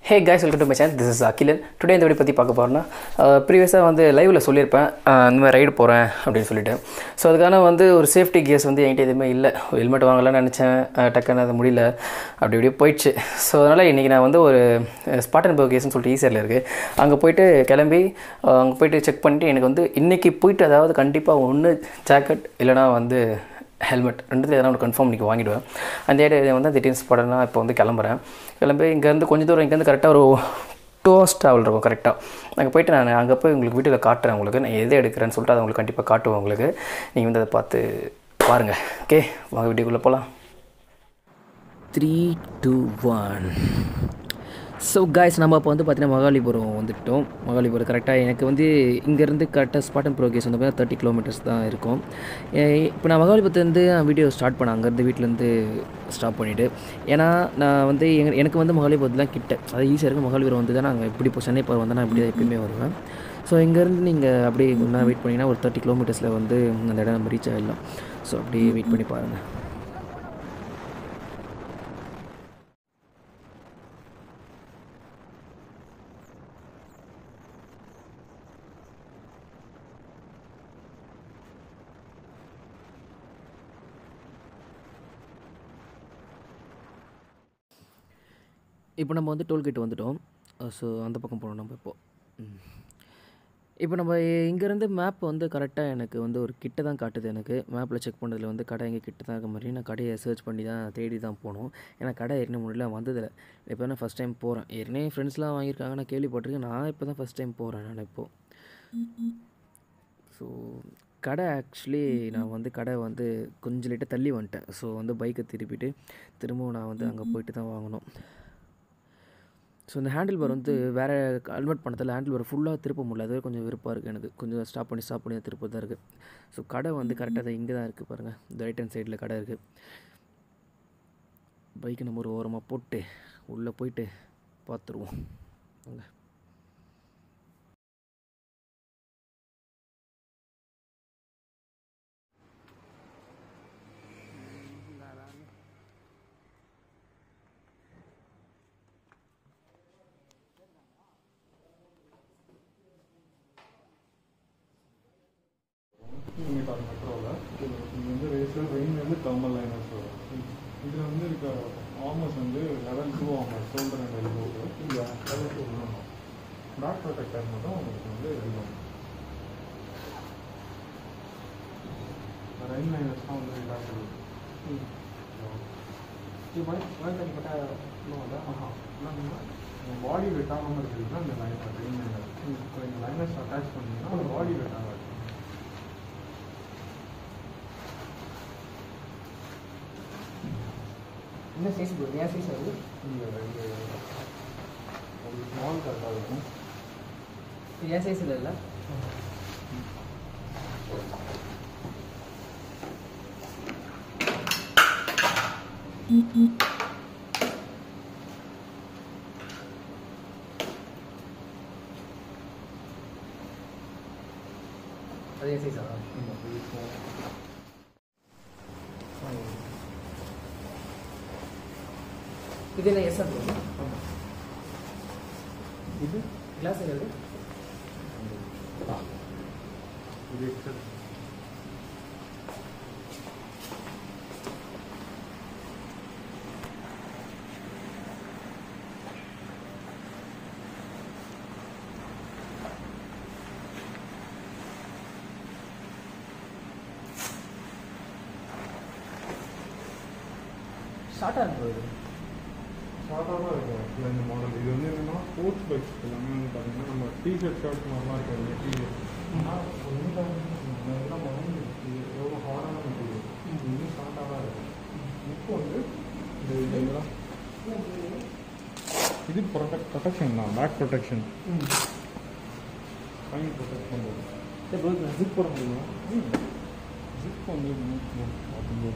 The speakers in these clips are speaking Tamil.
Hey guys welcome to my channel this is Akilan today இந்த வீடியோ பற்றி பார்க்க போகிறோன்னா ப்ரீவியஸாக வந்து லைவில் சொல்லியிருப்பேன் அஹ் இந்த மாதிரி ரைடு போகிறேன் அப்படின்னு சொல்லிட்டு ஸோ அதுக்கான வந்து ஒரு சேஃப்டி கேஸ் வந்து என்கிட்ட எதுவுமே இல்லை ஹெல்மெட் வாங்கலாம்னு நினச்சேன் அஹ் டக்குன்னு அது முடியல அப்படி இப்படியே போயிடுச்சு ஸோ அதனால் இன்றைக்கி நான் வந்து ஒரு ஸ்பாட் அண்ட் கேஸ்னு சொல்லிட்டு ஈஸியரில் இருக்குது அங்கே போயிட்டு கிளம்பி அங்கே போயிட்டு செக் பண்ணிட்டு எனக்கு வந்து இன்றைக்கி போயிட்டு அதாவது கண்டிப்பாக ஒன்று ஜாக்கெட் இல்லைனா வந்து ஹெல்மெட் ரெண்டுத்துல எதனா ஒன்று கன்ஃபார்ம் இன்றைக்கி வாங்கிடுவேன் அந்த ஏரியா வந்து திடீர்னு ஸ்பாட் நான் இப்போ வந்து கிளம்புறேன் கிளம்பி இங்கேருந்து கொஞ்சம் தூரம் இங்கேருந்து கரெக்டாக ஒரு டூ ஹவர்ஸ் ட்ராவல் இருக்கும் கரெக்டாக அங்கே போயிட்டு நான் அங்கே போய் உங்களுக்கு வீட்டில் காட்டுறேன் உங்களுக்கு நான் எதை எடுக்கிறேன்னு சொல்லிட்டு அதை உங்களுக்கு கண்டிப்பாக காட்டுவேன் உங்களுக்கு நீங்கள் வந்து அதை பார்த்து பாருங்கள் ஓகே வாங்க வீட்டுக்குள்ளே போகலாம் three two one so guys நம்ம இப்போ வந்து பார்த்தீங்கன்னா மகாலிபுரம் வந்துட்டோம் மகாலிபுரம் கரெக்டாக எனக்கு வந்து இங்கேருந்து கரெக்டாக ஸ்பாட் அண்ட் ப்ரோகேஸ் வந்து பார்த்தீங்கன்னா தேர்ட்டி கிலோமீட்டர்ஸ் தான் இருக்கும் இப்போ நான் மகாலிபுரத்துலேருந்து நான் வீடியோ ஸ்டார்ட் பண்ணேன் அங்கேருந்து வீட்டிலேருந்து ஸ்டாப் பண்ணிவிட்டு ஏன்னா நான் வந்து எங்க எனக்கு வந்து மகாலிபுரத்துலாம் கிட்ட அது ஈஸியாக இருக்கும் மகாலிபுரம் வந்து தான் நாங்கள் இப்படி இப்போ சென்னை போகிற வந்தால் நான் இப்படி தான் எப்பயுமே வருவேன் ஸோ இங்கேருந்து நீங்கள் அப்படியே நான் வெயிட் பண்ணிங்கன்னா ஒரு தேர்ட்டி கிலோமீட்டர்ஸில் வந்து அந்த இடம் நம்ம ரீச் ஆகிடலாம் ஸோ அப்படியே வெயிட் பண்ணி பாருங்கள் இப்போ நம்ம வந்து டோல்கேட் வந்துட்டோம் ஸோ அந்த பக்கம் போகணும் நம்ம இப்போ ம். இப்போ நம்ம இங்கேருந்து மேப் வந்து கரெக்டாக எனக்கு வந்து ஒரு கிட்ட தான் காட்டுது எனக்கு மேப்பில் செக் பண்ணதில் வந்து கடை எங்கே கிட்ட தான் இருக்க மாதிரி நான் கடையை சர்ச் பண்ணி தான் தேடி தான் போகணும் ஏன்னா கடை ஏற்கனவே முன்னாடிலாம் வந்ததில்லை இப்போ நான் ஃபஸ்ட் டைம் போகிறேன் ஏற்கனவே ஃப்ரெண்ட்ஸ்லாம் வாங்கியிருக்காங்க நான் கேள்விப்பட்டிருக்கேன் நான் இப்போ தான் ஃபஸ்ட் டைம் போகிறேன் நான் இப்போது ஸோ கடை ஆக்சுவலி நான் வந்து கடை வந்து கொஞ்சம் லேட்டாக தள்ளி வந்துட்டேன் ஸோ வந்து பைக்கை திருப்பிட்டு திரும்பவும் நான் வந்து அங்கே போயிட்டு தான் வாங்கணும் ஸோ இந்த ஹேண்டில் பார் வந்து வேறு கன்வெர்ட் பண்ணதில் ஹேண்டில் பார் ஃபுல்லாக திருப்ப முடியல அது கொஞ்சம் விருப்பாக இருக்குது எனக்கு கொஞ்சம் ஸ்டாப் பண்ணி ஸ்டாப் பண்ணி தான் திருப்ப தான் இருக்குது ஸோ கடை வந்து கரெக்டாக இங்கே தான் இருக்குது பாருங்கள் இந்த ரைட் ஹேண்ட் சைடில் கடை இருக்குது பைக்கை நம்ம ஒரு ஓரமாக போட்டு உள்ளே போயிட்டு பார்த்துருவோம் வாங்க மீட்டர் மெட்ரோவில் இது வந்து ரேசர் ரெயின் வந்து தேர்மல் லைனர்ஸ் வரும் இதில் வந்து இருக்க ஆர்மர்ஸ் வந்து level two armour shoulder and எல்போக்கு இல்லை லெவல் டூ உள்ளணும் பேக் ப்ரொடெக்டர் மட்டும் உங்களுக்கு வந்து இருக்கும் ரெயின் லைனர்ஸ் தான் வந்து ரிலாக்ஸ் பாடி வெட் ஆகாமல் இருக்குதுன்னா இந்த லைனர் ரெயின் லைனர் ஸோ இந்த லைனர்ஸ் அட்டாச் பண்ணிங்கன்னா பாடி வெட் ஆகாது என்ன சைஸ் ப்ரோ ஏன் சைஸ் ஆகுது இந்த ரெண்டு ஒரு ஸ்மால் கரெக்டாக இருக்கும் ஏன் சைஸ் இல்லை அதே சைஸா இது என்ன எஸ் ப்ரோ இது கிளாஸ் எது இது எக்ஸல் ஷார்ட்டாக இருக்கு இது ஷார்ட்டாக தான் இருக்கும் ஆக்சுவலாக இந்த மாடல் இது வந்து என்னன்னா ஸ்போர்ட்ஸ் பைக்ஸ் எல்லாமே வந்து பார்த்தீங்கன்னா நம்ம டிஷர்ட் ஷர்ட் மாதிரிலாம் இருக்காது மெட்டீரியல் ஆனால் கொஞ்சம் எல்லாம் வந்து எவ்வளோ ஹார்டான மெட்டீரியல் இன்னும் ஷார்ட்டாக தான் இருக்கும் இப்போ வந்து இந்த இதெல்லாம் இது ப்ரொடெக்ட் ப்ரொடெக்ஷன் தான் பேக் ப்ரொடெக்ஷன் ஃபைன் ப்ரொடெக்ட் பண்ணுறது ப்ரோ ஜிப் போட முடியுமா ஜிப் வந்து பார்த்துங்க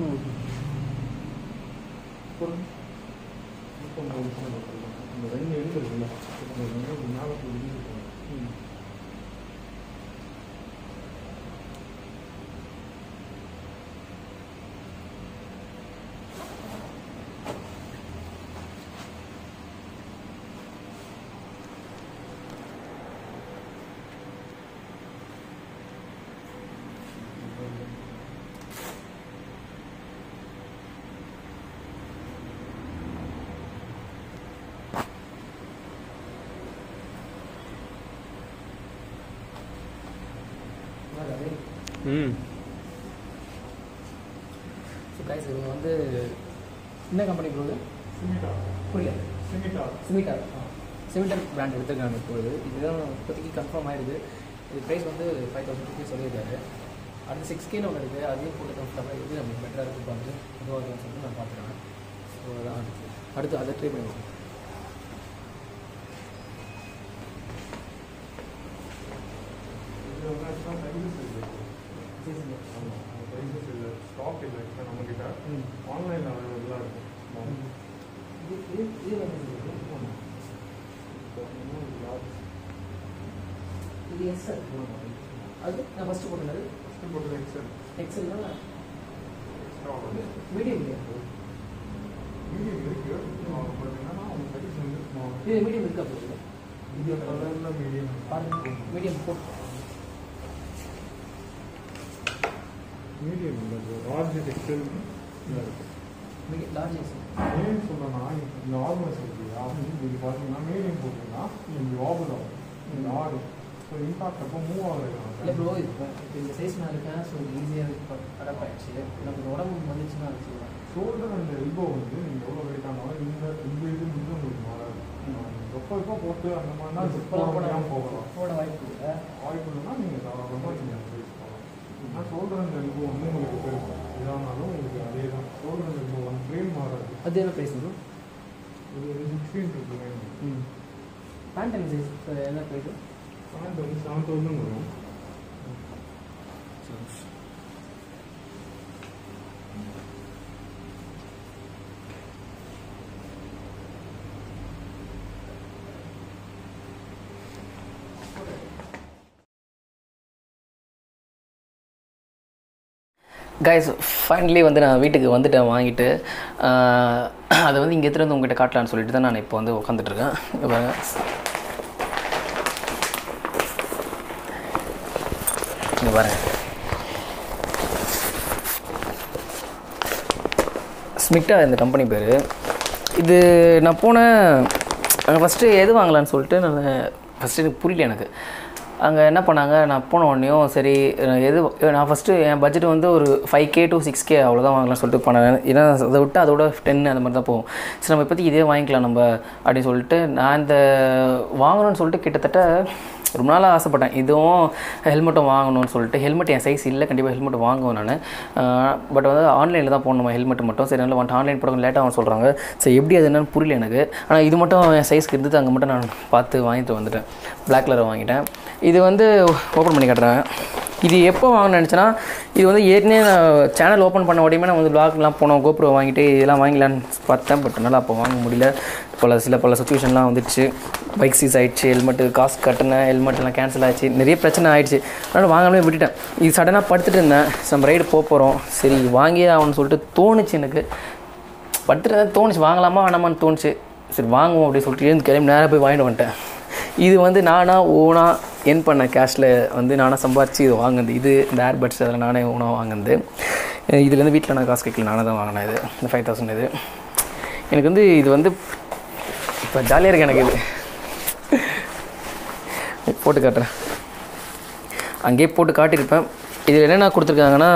அப்புறம் இப்போ இந்த விஷயம் பார்க்கலாம். இந்த ரெண்டு எண்டு இருக்குல்ல இந்த ரெண்டு மேலே போய் ம் ம் ஸோ கைஸ் இவங்க வந்து என்ன கம்பெனி ப்ரோ சிமிட்டா புரியல சிமிட்டா சிமிட்டார் சிமிட்டர் பிராண்ட் எடுத்துருக்காங்க இப்போது இதுதான் இப்போதைக்கு கன்ஃபார்ம் ஆயிடுது இது ப்ரைஸ் வந்து ஃபைவ் தௌசண்ட் ருபீஸ் சொல்லியிருக்காரு அடுத்து சிக்ஸ் கேன்னு ஒன்று இருக்குது அதையும் போட்டு கம்ஃபர்டபுளாக இது நமக்கு பெட்டராக இருக்குது பார்த்து இதுவாக இருக்குன்னு சொல்லிட்டு நான் பார்த்துக்கிறேன் ஸோ அதான் அடுத்து அடுத்து அதை ட்ரை பண்ணுவோம் இது வந்து ஆக்சுவலாக சைஸஸ் இல்லை ஆமாம் சைஸஸ் இல்லை ஸ்டாக் இல்லை இப்போ நம்மக்கிட்ட ம் ஆன்லைனில் அவைலபிளாக இருக்கும் இது இது இது வந்து ஆமாம் பார்த்தீங்கன்னா லார்ஜ் இது எஸ் அது நான் ஃபஸ்ட்டு போட்டது ஃபஸ்ட்டு போட்டது எக்ஸல் எக்ஸல்னா எக்ஸ்ட்ரா வந்து மீடியம் இல்லையா மீடியம் இருக்கு பட் என்னன்னா அவங்க சைஸ் வந்து small. இது மீடியம் இருக்கா போகுது இந்த கலரில் மீடியம் பாருங்க மீடியம் போட்டு மீடியம் இல்லை லார்ஜ் எக்ஸல் இருக்கு மீடியம் லார்ஜ் எக்ஸல் ஏன் சொல்லனா இந்த ஆர்மஸ் இருக்கு இல்லையா இது பார்த்தீங்கன்னா மீடியம் போட்டிங்கன்னா இப்படி வாபல் ஆகும் இந்த ஆடும் ஸோ இம்பாக்ட் அப்போ மூவ் இல்லை ஆகுது ப்ரோ இது இப்போ இந்த சைஸ் நான் இருக்கேன் ஸோ ஈஸியாக அடாப்ட் ஆயிடுச்சு எனக்கு உடம்பு வந்துச்சுன்னா அது சொல்லுவேன் ஷோல்டர் அண்ட் எல்போ வந்து நீங்கள் எவ்வளோ வெயிட் ஆனாலும் இந்த இந்த இது வந்து உங்களுக்கு மாறாது எப்போ எப்போ போட்டு அந்த மாதிரினா இப்போ போட முடியாமல் போகலாம் போட வாய்ப்பு இல்லை வாய்ப்பு இல்லைன்னா நீங்கள் தாராளமாக நீங்கள் யூஸ் பண்ணலாம் ஆனால் ஷோல்டர் அண்ட் எல்போ வந்து உங்களுக்கு பெருசு இதானாலும் உங்களுக்கு அதே தான் shoulder and elbow one frame மாறாது அது என்ன ப்ரைஸ் வரும் இது சிக்ஸ்டீன் இருக்கு வேணும் ம் பேண்ட் என்ன சைஸ் என்ன ப்ரைஸு பேண்ட் வந்து செவன் தௌசண்ட் வரும் கைஸ் ஃபைனலி வந்து நான் வீட்டுக்கு வந்துட்டேன் வாங்கிட்டு ஆஹ், அதை வந்து இங்கே எடுத்துகிட்டு வந்து உங்ககிட்ட காட்டலான்னு சொல்லிட்டு தான் நான் இப்போ வந்து உட்காந்துட்ருக்கேன் இங்க பாருங்க இங்கே பாருங்க ஸ்மிக்டா இந்த கம்பெனி பேர் இது நான் போனேன் அங்கே ஃபஸ்ட்டு எது வாங்கலான்னு சொல்லிட்டு நான் ஃபஸ்ட்டு எனக்கு புரியல எனக்கு அங்கே என்ன பண்ணாங்க நான் போன உடனேயும் சரி நான் எது நான் ஃபஸ்ட்டு என் பட்ஜெட் வந்து ஒரு five K to six K அவ்வளோதான் வாங்கலாம்னு சொல்லிட்டு போனேன் ஏன்னா அதை விட்டு அதோட டென் அந்த மாதிரி தான் போகும் சரி நம்ம இப்போதைக்கு இதே வாங்கிக்கலாம் நம்ம அப்படின்னு சொல்லிட்டு நான் இந்த வாங்கணும்னு சொல்லிட்டு கிட்டத்தட்ட ரொம்ப நாளாக ஆசைப்பட்டேன் இதுவும் ஹெல்மெட்டும் வாங்கணும்னு சொல்லிட்டு ஹெல்மெட் என் சைஸ் இல்லை கண்டிப்பாக ஹெல்மெட் வாங்குவேன் நான் பட் வந்து ஆன்லைனில் தான் போடணுமா ஹெல்மெட் மட்டும் சரி நல்லா வந்துட்டு ஆன்லைன் போட லேட்டாக சொல்கிறாங்க சரி எப்படி அது என்னன்னு புரியல எனக்கு ஆனால் இது மட்டும் என் சைஸ்க்கு இருந்தது அங்கே மட்டும் நான் பார்த்து வாங்கிட்டு வந்துட்டேன் Black கலர் வாங்கிட்டேன் இது வந்து ஓப்பன் பண்ணி காட்டுறேன் இது எப்போ வாங்கணும்னு நினச்சேன்னா இது வந்து ஏற்கனவே நான் சேனல் ஓப்பன் பண்ண உடனே நான் வந்து பிளாக்லாம் போனோம் கோப்ரோ வாங்கிட்டு இதெல்லாம் வாங்கலான்னு பார்த்தேன் பட் என்னால் அப்போ வாங்க முடியல பல சில பல சுச்சுவேஷன்லாம் வந்துடுச்சு பைக் சீஸ் ஆயிடுச்சு ஹெல்மெட்டு காசு கட்டினேன் ஹெல்மெட்லாம் கேன்சல் ஆயிடுச்சு நிறைய பிரச்சனை ஆயிடுச்சு அதனால் வாங்காமலே விட்டுட்டேன் இது சடனாக படுத்துட்டு இருந்தேன் நம்ம ரைடு போக போகிறோம் சரி வாங்கியே ஆகணும்னு சொல்லிட்டு தோணுச்சு எனக்கு படுத்துட்டு இருந்தேன் தோணுச்சு வாங்கலாமா வேணாமான்னு தோணுச்சு சரி வாங்குவோம் அப்படின்னு சொல்லிட்டு எழுந்து கிளம்பி நேராக போய் வாங்கிட்டு வந்துட்டேன் இது வந்து நானாக ஓனாக என் பண்ண கேஷில் வந்து நானாக சம்பாரிச்சு இது வாங்குனது இது இந்த ஏர்பட்ஸ் அதில் நானே ஓனாக வாங்குனது அஹ் இதுலேருந்து வீட்டில் நான் காசு கேட்கல நானே தான் வாங்கினேன் இது இந்த ஃபைவ் தௌசண்ட் இது எனக்கு வந்து இது வந்து இப்போ ஜாலியாக இருக்கு எனக்கு இது போட்டு காட்டுறேன் அங்கேயே போட்டு காட்டியிருப்பேன் இதில் என்னென்ன கொடுத்துருக்காங்கன்னா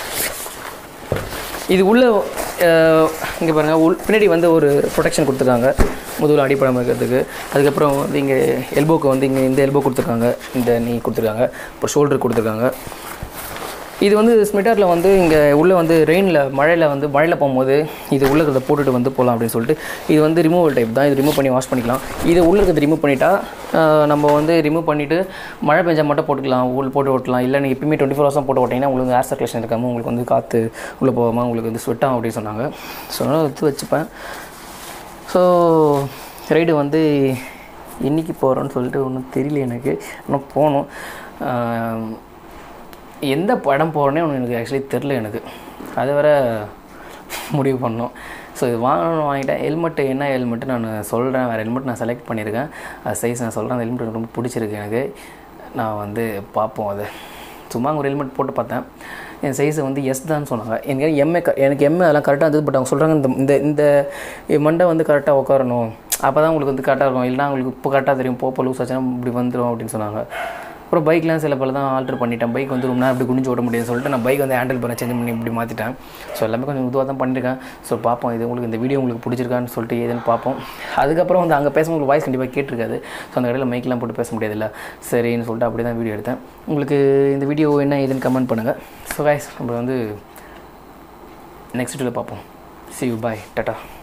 இது உள்ள இங்கே பாருங்கள் உள் பின்னாடி வந்து ஒரு ப்ரொடெக்ஷன் கொடுத்துருக்காங்க முதுகில் அடிப்படம் இருக்கிறதுக்கு அதுக்கப்புறம் வந்து இங்கே எல்போக்கு வந்து இங்கே இந்த எல்போ கொடுத்துருக்காங்க இந்த நீ கொடுத்துருக்காங்க அப்புறம் ஷோல்டர் கொடுத்துருக்காங்க இது வந்து ஸ்மிட்டாரில் வந்து இங்கே உள்ளே வந்து ரெயினில் மழையில் வந்து மழையில் போகும்போது இது உள்ளே இருக்கிறத போட்டுட்டு வந்து போகலாம் அப்படின்னு சொல்லிட்டு இது வந்து ரிமூவல் டைப் தான் இது ரிமூவ் பண்ணி வாஷ் பண்ணிக்கலாம் இது உள்ளே இருக்கிறத ரிமூவ் பண்ணிட்டா ஆஹ், நம்ம வந்து ரிமூவ் பண்ணிவிட்டு மழை பெஞ்சா மட்டும் போட்டுக்கலாம் உள்ள போட்டு ஓட்டலாம் இல்லை நீங்கள் எப்பயுமே டுவெண்ட்டி ஃபோர் ஹவர்ஸும் போட்டு ஓட்டிங்கன்னா உங்களுக்கு ஏர் சர்க்குலேஷன் இருக்காமல் உங்களுக்கு வந்து காற்று உள்ளே போகாமல் உங்களுக்கு வந்து ஸ்வெட் ஆகும் அப்படின்னு சொன்னாங்க ஸோ அதனால் எடுத்து வச்சுப்பேன் ஸோ ரைடு வந்து இன்னைக்கு போகிறோன்னு சொல்லிட்டு ஒன்றும் தெரியல எனக்கு ஆனால் போகணும் ஆஹ், எந்த படம் போகிறேனே ஒன்று எனக்கு ஆக்சுவலி தெரில எனக்கு அது வேற முடிவு பண்ணோம் ஸோ இது வாங்கணும்னு வாங்கிட்டேன் ஹெல்மெட்டு என்ன ஹெல்மெட்டு நான் சொல்கிறேன் வேறு ஹெல்மெட் நான் செலக்ட் பண்ணியிருக்கேன் அது சைஸ் நான் சொல்கிறேன் அந்த ஹெல்மெட் எனக்கு ரொம்ப பிடிச்சிருக்கு எனக்கு நான் வந்து பார்ப்போம் அது சும்மா அங்க ஒரு ஹெல்மெட் போட்டு பார்த்தேன் என் சைஸ் வந்து எஸ் தான் சொன்னாங்க எனக்கு எம்ஏ க எனக்கு எம்ஏ அதெல்லாம் கரெக்டாக இருந்தது பட் அவங்க சொல்கிறாங்க இந்த இந்த இந்த மண்டை வந்து கரெக்டாக உட்காரணும் அப்போ தான் உங்களுக்கு வந்து கரெக்டாக இருக்கும் இல்லைனா உங்களுக்கு இப்போ கரெக்டாக தெரியும் போப்போ லூஸ் ஆச்சுன்னா இப்படி வந்துடும் அப்படின்னு சொன்னாங்க அப்புறம் பைக்லாம் சில பல தான் ஆல்ட்ரு பண்ணிட்டேன் பைக் வந்து ரொம்ப நேரம் அப்படி குனிஞ்சு ஓட முடியும்னு சொல்லிட்டு நான் பைக் வந்து ஹேண்டில் பண்ண சேஞ்ச் பண்ணி இப்படி மாற்றிட்டேன் ஸோ எல்லாமே கொஞ்சம் இதுவாக தான் பண்ணியிருக்கேன் ஸோ பார்ப்போம் இது உங்களுக்கு இந்த வீடியோ உங்களுக்கு பிடிச்சிருக்கான்னு சொல்லிட்டு ஏதுன்னு பார்ப்போம் அதுக்கப்புறம் வந்து அங்கே பேசும்போது உங்களுக்கு வாய்ஸ் கண்டிப்பாக கேட்டிருக்காது ஸோ அந்த கடையில் மைக்லாம் போட்டு பேச முடியாதுல்ல சரின்னு சொல்லிட்டு அப்படி தான் வீடியோ எடுத்தேன் உங்களுக்கு இந்த வீடியோ என்ன ஏதுன்னு கமெண்ட் பண்ணுங்கள் ஸோ கைஸ் நம்ம வந்து நெக்ஸ்ட் வீடியோவில் பார்ப்போம் see you bye டாட்டா